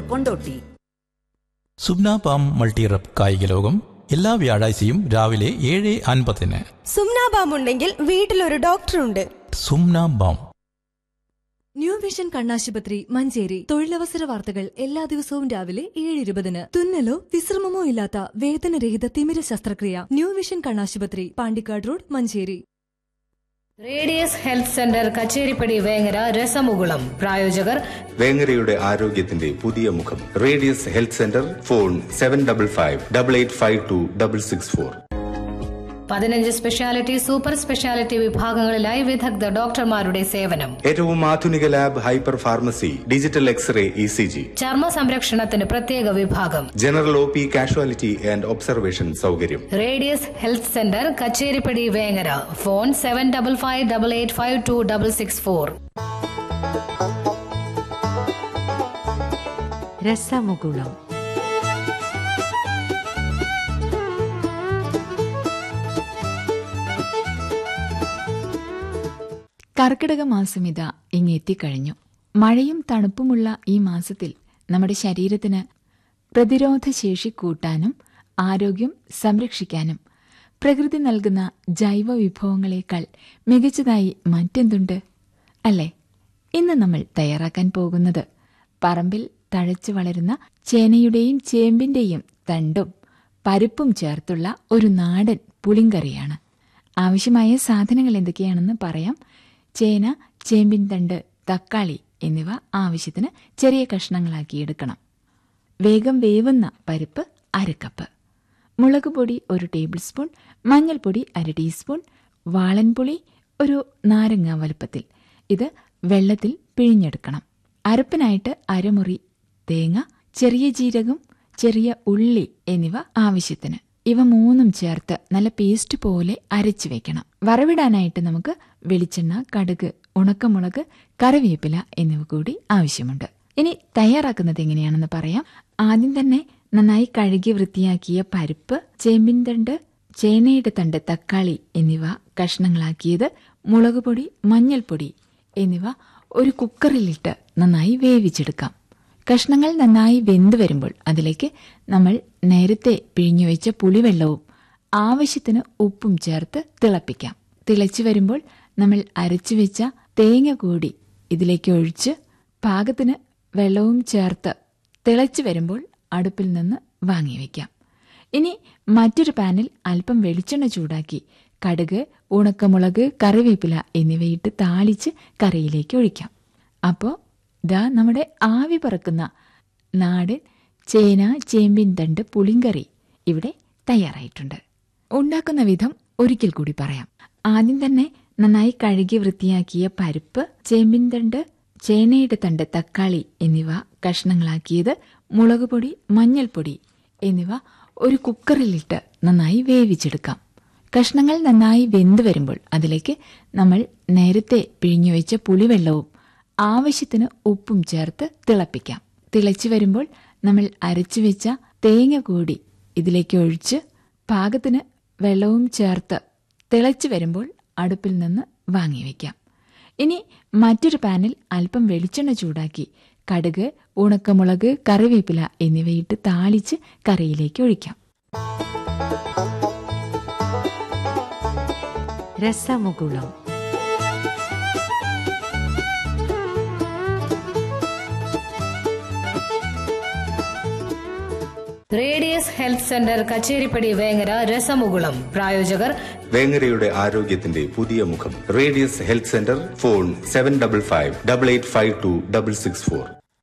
Kondotty സുബ്ന palm മൾട്ടിറപ്പ് കായിക ലോകം എല്ലാ വ്യാഴാഴ്ചയും രാവിലെ ഏഴ് അൻപതിന് സുംനാബാം ഉണ്ടെങ്കിൽ വീട്ടിലൊരു ഡോക്ടറുണ്ട് സുംന ബാം ന്യൂ വിഷൻ കണ്ണാശുപത്രി മഞ്ചേരി തൊഴിലവസര വാർത്തകൾ എല്ലാ ദിവസവും രാവിലെ ഏഴ് ഇരുപതിന് തുന്നലോ വിശ്രമമോ ഇല്ലാത്ത വേദനരഹിത തിമിര ശസ്ത്രക്രിയ ന്യൂ വിഷൻ കണ്ണാശുപത്രി Pandikkad road Manjeri radius health centre Kacheripadi Vengara രസമുകുളം പ്രായോജകർ വേങ്ങരയുടെ ആരോഗ്യത്തിന്റെ പുതിയ മുഖം radius health centre phone seven double five double eight five two double six four പതിനഞ്ച് സ്പെഷ്യാലിറ്റി സൂപ്പർ സ്പെഷ്യാലിറ്റി വിഭാഗങ്ങളിലായി വിദഗ്ധ ഡോക്ടർമാരുടെ സേവനം ഏറ്റവും ആധുനിക lab hyper pharmacy digital x-ray E C G ചർമ്മ സംരക്ഷണത്തിന് പ്രത്യേക വിഭാഗം general O P casualty and observation സൗകര്യം radius health centre Kacheripadi Vengara phone seven double five double eight five two double six four രസമുകുളം കർക്കിടക മാസം ഇതാ ഇങ്ങെത്തിക്കഴിഞ്ഞു മഴയും തണുപ്പുമുള്ള ഈ മാസത്തിൽ നമ്മുടെ ശരീരത്തിന് പ്രതിരോധശേഷി കൂട്ടാനും ആരോഗ്യം സംരക്ഷിക്കാനും പ്രകൃതി നൽകുന്ന ജൈവ വിഭവങ്ങളെക്കാൾ മികച്ചതായി മറ്റെന്തുണ്ട് അല്ലേ ഇന്ന് നമ്മൾ തയ്യാറാക്കാൻ പോകുന്നത് പറമ്പിൽ തഴച്ചു വളരുന്ന ചേനയുടെയും ചേമ്പിന്റെയും തണ്ടും പരിപ്പും ചേർത്തുള്ള ഒരു നാടൻ പുളിങ്കറിയാണ് ആവശ്യമായ സാധനങ്ങൾ എന്തൊക്കെയാണെന്ന് പറയാം ചേന ചേമ്പിൻ തണ്ട് തക്കാളി എന്നിവ ആവശ്യത്തിന് ചെറിയ കഷ്ണങ്ങളാക്കി എടുക്കണം വേഗം വേവുന്ന പരിപ്പ് അരക്കപ്പ് മുളക് പൊടി ഒരു ടേബിൾ സ്പൂൺ മഞ്ഞൾപ്പൊടി അര ടീസ്പൂൺ വാളൻപുളി ഒരു നാരങ്ങ വലുപ്പത്തിൽ ഇത് വെള്ളത്തിൽ പിഴിഞ്ഞെടുക്കണം അരപ്പിനായിട്ട് അരമുറി തേങ്ങ ചെറിയ ജീരകം ചെറിയ ഉള്ളി എന്നിവ ആവശ്യത്തിന് ഇവ മൂന്നും ചേർത്ത് നല്ല പേസ്റ്റ് പോലെ അരച്ചു വെക്കണം വറവിടാനായിട്ട് നമുക്ക് വെളിച്ചെണ്ണ കടുക് ഉണക്കമുളക് കറിവേപ്പില എന്നിവ കൂടി ആവശ്യമുണ്ട് ഇനി തയ്യാറാക്കുന്നത് എങ്ങനെയാണെന്ന് പറയാം ആദ്യം തന്നെ നന്നായി കഴുകി വൃത്തിയാക്കിയ പരിപ്പ് ചേമ്പിൻ തണ്ട് ചേനയുടെ തണ്ട് തക്കാളി എന്നിവ കഷ്ണങ്ങളാക്കിയത് മുളക് പൊടി മഞ്ഞൾപ്പൊടി എന്നിവ ഒരു കുക്കറിലിട്ട് നന്നായി വേവിച്ചെടുക്കാം കഷ്ണങ്ങൾ നന്നായി വെന്ത് വരുമ്പോൾ അതിലേക്ക് നമ്മൾ നേരത്തെ പിഴിഞ്ഞുവെച്ച പുളിവെള്ളവും ആവശ്യത്തിന് ഉപ്പും ചേർത്ത് തിളപ്പിക്കാം തിളച്ചു വരുമ്പോൾ നമ്മൾ അരച്ചു വെച്ച തേങ്ങ കൂടി ഇതിലേക്ക് ഒഴിച്ച് പാകത്തിന് വെള്ളവും ചേർത്ത് തിളച്ചു വരുമ്പോൾ അടുപ്പിൽ നിന്ന് വാങ്ങി വയ്ക്കാം ഇനി മറ്റൊരു പാനിൽ അല്പം വെളിച്ചെണ്ണ ചൂടാക്കി കടുക് ഉണക്കമുളക് കറിവേപ്പില എന്നിവയിട്ട് താളിച്ച് കറിയിലേക്ക് ഒഴിക്കാം അപ്പോൾ ദാ നമ്മുടെ ആവി പറക്കുന്ന നാടൻ ചേന ചേമ്പിൻ തണ്ട് പുളിങ്കറി ഇവിടെ തയ്യാറായിട്ടുണ്ട് ഉണ്ടാക്കുന്ന വിധം ഒരിക്കൽ കൂടി പറയാം ആദ്യം തന്നെ നന്നായി കഴുകി വൃത്തിയാക്കിയ പരിപ്പ് ചേമ്പിൻ തണ്ട് ചേനയുടെ തണ്ട് തക്കാളി എന്നിവ കഷ്ണങ്ങളാക്കിയത് മുളക് പൊടി മഞ്ഞൾപ്പൊടി എന്നിവ ഒരു കുക്കറിലിട്ട് നന്നായി വേവിച്ചെടുക്കാം കഷ്ണങ്ങൾ നന്നായി വെന്ത് വരുമ്പോൾ അതിലേക്ക് നമ്മൾ നേരത്തെ പിഴിഞ്ഞുവെച്ച പുളിവെള്ളവും ആവശ്യത്തിന് ഉപ്പും ചേർത്ത് തിളപ്പിക്കാം തിളച്ചു വരുമ്പോൾ നമ്മൾ അരച്ചു വെച്ച തേങ്ങ കൂടി ഇതിലേക്ക് ഒഴിച്ച് പാകത്തിന് വെള്ളവും ചേർത്ത് തിളച്ചു വരുമ്പോൾ അടുപ്പിൽ നിന്ന് വാങ്ങി വയ്ക്കാം ഇനി മറ്റൊരു പാനിൽ അല്പം വെളിച്ചെണ്ണ ചൂടാക്കി കടുക് ഉണക്കമുളക് കറിവേപ്പില എന്നിവയിട്ട് താളിച്ച് കറിയിലേക്ക് ഒഴിക്കാം രസമുകുളം radius health centre Kacheripadi Vengara രസമുകുളം പ്രായോജകർ വേങ്ങരയുടെ ആരോഗ്യത്തിന്റെ പുതിയ മുഖം radius health centre phone seven double five double eight five two double six four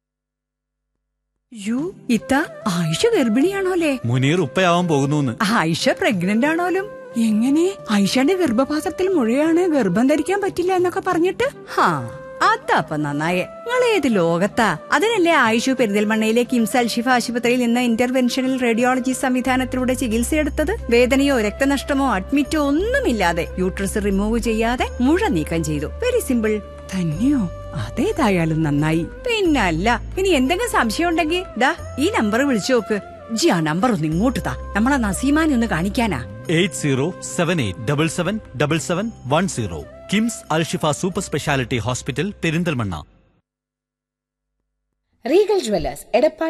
യു ഇത്ത ആയിഷ ഗർഭിണിയാണോലേ മുനീർ ഉപ്പയാവാൻ പോകുന്നു ആയിഷ പ്രഗ്നന്റ് ആണോലും എങ്ങനെ ആയിഷയുടെ ഗർഭപാത്രത്തിൽ മുഴയാണ് ഗർഭം ധരിക്കാൻ പറ്റില്ല എന്നൊക്കെ പറഞ്ഞിട്ട് ഹാ അതപ്പ നന്നായേ നിങ്ങൾ ഏത് ലോകത്താ അതിനല്ലേ ആയിഷു പെരിന്തൽമണ്ണയിലെ കിംസ് അൽഷിഫ ആശുപത്രിയിൽ നിന്ന് ഇന്റർവെൻഷണൽ റേഡിയോളജി സംവിധാനത്തിലൂടെ ചികിത്സയെടുത്തത് വേദനയോ രക്തനഷ്ടമോ അഡ്മിറ്റോ ഒന്നുമില്ലാതെ യൂട്രസ് റിമൂവ് ചെയ്യാതെ മുഴ നീക്കം ചെയ്തു വെരി സിമ്പിൾ തന്നെയോ അതേതായാലും നന്നായി പിന്നല്ല ഇനി എന്തെങ്കിലും സംശയം ഉണ്ടെങ്കിൽ ദാ ഈ നമ്പർ വിളിച്ചു നോക്ക് ജി ആ നമ്പർ ഒന്ന് ഇങ്ങോട്ട് താ നമ്മളെ നസീമാനെ ഒന്ന് കാണിക്കാനാ eight zero seven eight double seven double seven one zero KIMS Alshifa super speciality hospital Perinthalmanna Regal Jewellers Edappal